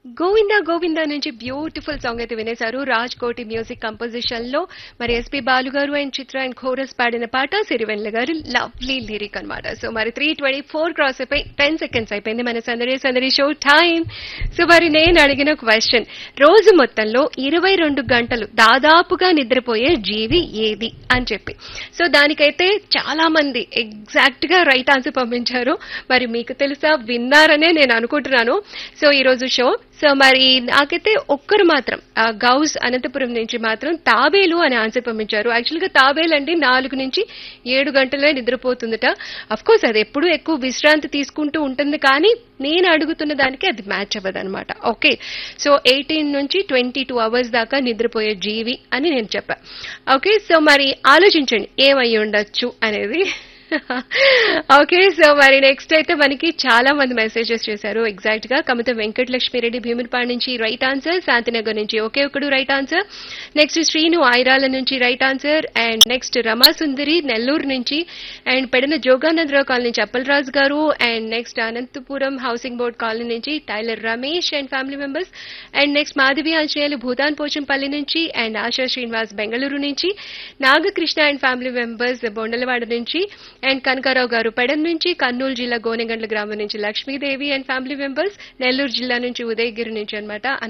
గోవిందా గోవిందా నుంచి beautiful song అయితే వినేశారు రాజ్ కోటి మ్యూజిక్ కంపోజిషన్ లో మరి ఎస్పి బాలు గారు అండ్ చిత్ర అండ్ కోరస్ పాడిన పాట సిరివెన్ల గారు లవ్లీ లిరిక్ అన్నమాట సో మరి త్రీ ట్వంటీ ఫోర్ క్రాస్ అయిపోయి టెన్ సెకండ్స్ అయిపోయింది మన సందడి సందడి షో టైం సో మరి నేను అడిగిన క్వశ్చన్ రోజు మొత్తంలో ఇరవై రెండు గంటలు దాదాపుగా నిద్రపోయే జీవి ఏది అని చెప్పి సో దానికైతే చాలా మంది ఎగ్జాక్ట్ గా రైట్ ఆన్సర్ పంపించారు మరి మీకు తెలుసా విన్నారనే నేను అనుకుంటున్నాను సో ఈ రోజు షో సో మరి నాకైతే ఒక్కరు మాత్రం ఆ గౌస్ అనంతపురం నుంచి మాత్రం తాబేలు అని ఆన్సర్ పంపించారు యాక్చువల్ గా తాబేలు అంటే నాలుగు నుంచి ఏడు గంటలే నిద్రపోతుందట అఫ్ కోర్స్ అది ఎప్పుడూ ఎక్కువ విశ్రాంతి తీసుకుంటూ ఉంటుంది కానీ నేను అడుగుతున్న దానికి అది మ్యాచ్ అవ్వదు అనమాట ఓకే సో ఎయిటీన్ నుంచి ట్వంటీ టూ అవర్స్ దాకా నిద్రపోయే జీవి అని నేను చెప్పా ఓకే సో మరి ఆలోచించండి ఏమై ఉండొచ్చు అనేది ఓకే సో మరి నెక్స్ట్ అయితే మనకి చాలా మంది మెసేజెస్ చేశారు ఎగ్జాక్ట్ గా కమత వెంకటలక్ష్మిరెడ్డి భీమునిపాడు నుంచి రైట్ ఆన్సర్ శాంతినగర్ నుంచి ఒకే ఒకడు right answer next Srinu Airala నుంచి right answer and next Rama Sundari Nellore నుంచి అండ్ పెడన జోగానందరావు కాలనీ నుంచి Appalaraju garu and next Anantapuram housing board colony నుంచి tailor Ramesh and family members and next Madhavi Anjaneyulu Bhutan Pochampally నుంచి అండ్ ఆశా శ్రీనివాస్ బెంగళూరు నుంచి Nagakrishna and family members Bondalavada నుంచి అండ్ కనకారావు గారు పెడన్ నుంచి కర్నూలు జిల్లా గోనెగండ్ల గ్రామం నుంచి Lakshmidevi and family members Nellore జిల్లా నుంచి ఉదయగిరి నుంచి అన్నమాట